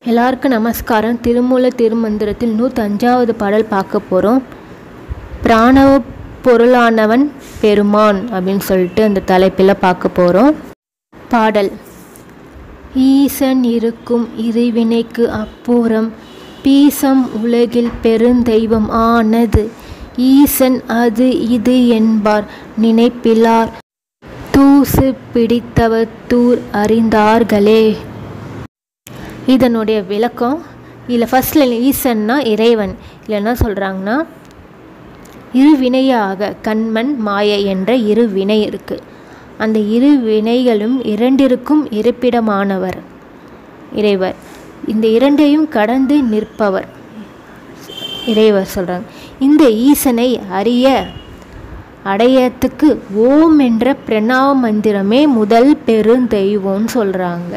எல்லாருக்கும் நமஸ்காரம் திருமூல திருமந்திரத்தில் நூற்றஞ்சாவது பாடல் பார்க்க போகிறோம் பிராணவ பொருளானவன் பெருமான் அப்படின்னு சொல்லிட்டு அந்த தலைப்பில் பார்க்க போகிறோம் பாடல் ஈசன் இருக்கும் இறைவினைக்கு அப்புறம் பீசம் உலகில் பெருந்தெய்வம் ஆனது ஈசன் அது இது என்பார் நினைப்பிலார் தூசு பிடித்தவர் தூர் அறிந்தார்களே இதனுடைய விளக்கம் இதில் ஃபஸ்ட்டில் ஈசன்னா இறைவன் இல்லை என்ன சொல்கிறாங்கன்னா இரு வினையாக கண்மண் மாயை என்ற இரு வினை இருக்குது அந்த இரு வினைகளும் இரண்டிற்கும் இருப்பிடமானவர் இறைவர் இந்த இரண்டையும் கடந்து நிற்பவர் இறைவர் சொல்கிறாங்க இந்த ஈசனை அறிய அடையத்துக்கு ஓம் என்ற பிரணாவ மந்திரமே முதல் பெருந்தெய்வம்னு சொல்கிறாங்க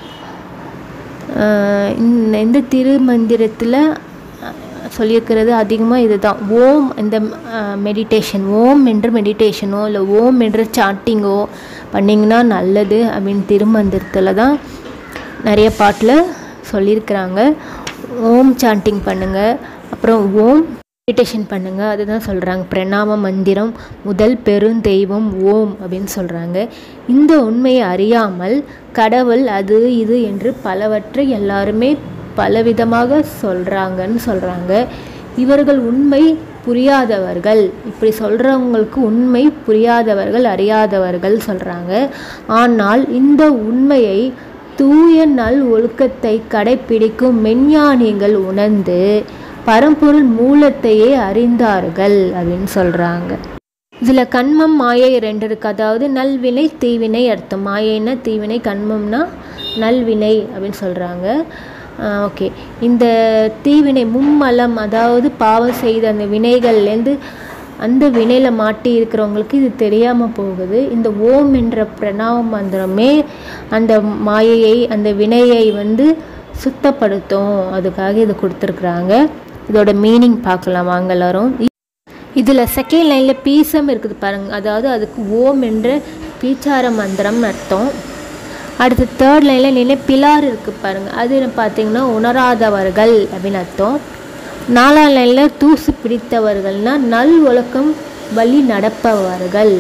இந்த இந்த திருமந்திரத்தில் சொல்லியிருக்கிறது அதிகமாக இதுதான் ஓம் இந்த மெடிடேஷன் ஓம் என்ற மெடிடேஷனோ இல்லை ஓம் என்ற சாட்டிங்கோ பண்ணிங்கன்னா நல்லது அப்படின்னு திருமந்திரத்தில் தான் நிறைய பாட்டில் சொல்லியிருக்கிறாங்க ஓம் சாண்டிங் பண்ணுங்கள் அப்புறம் ஓம் மெடிடேஷன் பண்ணுங்கள் அதுதான் சொல்கிறாங்க பிரணாம மந்திரம் முதல் பெருந்தெய்வம் ஓம் அப்படின்னு சொல்கிறாங்க இந்த உண்மையை அறியாமல் கடவுள் அது இது என்று பலவற்றை எல்லாருமே பலவிதமாக சொல்கிறாங்கன்னு சொல்கிறாங்க இவர்கள் உண்மை புரியாதவர்கள் இப்படி சொல்கிறவங்களுக்கு உண்மை புரியாதவர்கள் அறியாதவர்கள் சொல்கிறாங்க ஆனால் இந்த உண்மையை தூய நல் ஒழுக்கத்தை கடைப்பிடிக்கும் மெஞ்ஞானிகள் உணர்ந்து பரம்பொருள் மூலத்தையே அறிந்தார்கள் அப்படின்னு சொல்கிறாங்க இதில் கண்மம் மாயை ரெண்டு இருக்குது அதாவது நல்வினை தீவினை அர்த்தம் மாயைன்னா தீவினை கண்மம்னா நல்வினை அப்படின்னு சொல்கிறாங்க ஓகே இந்த தீவினை மும்மலம் அதாவது பாவம் செய்த அந்த வினைகள்லேருந்து அந்த வினையில் மாட்டி இருக்கிறவங்களுக்கு இது தெரியாமல் போகுது இந்த ஓம் என்ற பிரணாவ மந்திரமே அந்த மாயையை அந்த வினையை வந்து சுத்தப்படுத்தும் அதுக்காக இது கொடுத்துருக்குறாங்க இதோட மீனிங் பார்க்கலாம் வாங்க எல்லாரும் இதில் செகண்ட் லைனில் பீசம் இருக்குது பாருங்கள் அதாவது அதுக்கு ஓம் என்ற பீச்சார மந்திரம்னு அர்த்தம் அடுத்து தேர்ட் லைனில் நிலை பிலார் இருக்குது பாருங்கள் அது பார்த்திங்கன்னா உணராதவர்கள் அப்படின்னு அர்த்தம் நாலாம் லைனில் தூசு பிடித்தவர்கள்னால் நல் ஒழுக்கம் வழி நடப்பவர்கள்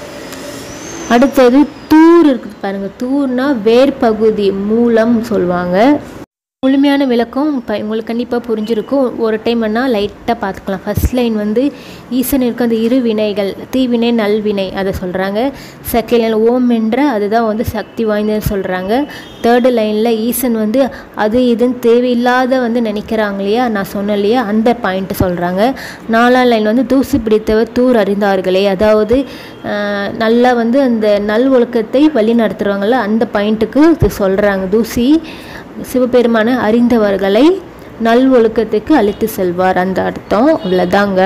அடுத்தது தூர் இருக்குது பாருங்கள் தூர்னா வேர்பகுதி மூலம் சொல்லுவாங்க முழுமையான விளக்கம் இப்போ உங்களுக்கு கண்டிப்பாக புரிஞ்சிருக்கும் ஒரு டைம் வேணால் லைட்டாக பார்த்துக்கலாம் ஃபஸ்ட் லைன் வந்து ஈசன் இருக்க அந்த இரு வினைகள் தீவினை நல்வினை அதை சொல்கிறாங்க செகண்ட் லைன் ஓம் என்ற அதுதான் வந்து சக்தி வாய்ந்ததுன்னு சொல்கிறாங்க தேர்டு லைனில் ஈசன் வந்து அது இதுன்னு தேவையில்லாத வந்து நினைக்கிறாங்க இல்லையா நான் சொன்னேன் இல்லையா அந்த பாயிண்ட்டு சொல்கிறாங்க நாலாம் லைன் வந்து தூசு பிடித்தவர் தூர் அறிந்தார்களே அதாவது நல்லா வந்து அந்த நல் ஒழுக்கத்தை வழி நடத்துகிறாங்கள்ல அந்த பாயிண்ட்டுக்கு இது சொல்கிறாங்க தூசி சிவபெருமான அறிந்தவர்களை நல் ஒழுக்கத்துக்கு அழைத்து செல்வார் அந்த அர்த்தம் அவ்வளோதாங்க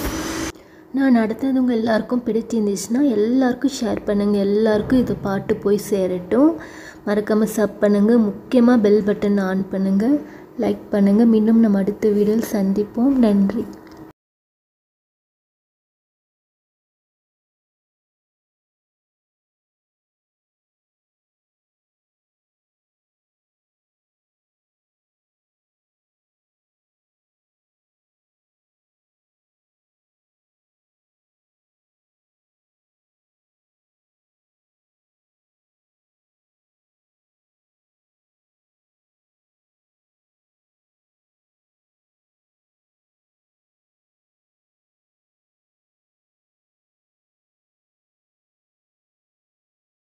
நான் அடுத்தது உங்கள் எல்லாருக்கும் பிடிச்சிருந்துச்சுன்னா எல்லாருக்கும் ஷேர் பண்ணுங்கள் எல்லாருக்கும் இது பாட்டு போய் சேரட்டும் மறக்காமல் சப் பண்ணுங்கள் முக்கியமாக பெல் பட்டன் ஆன் பண்ணுங்கள் லைக் பண்ணுங்கள் மீண்டும் நம்ம அடுத்த வீடியோவில் சந்திப்போம் நன்றி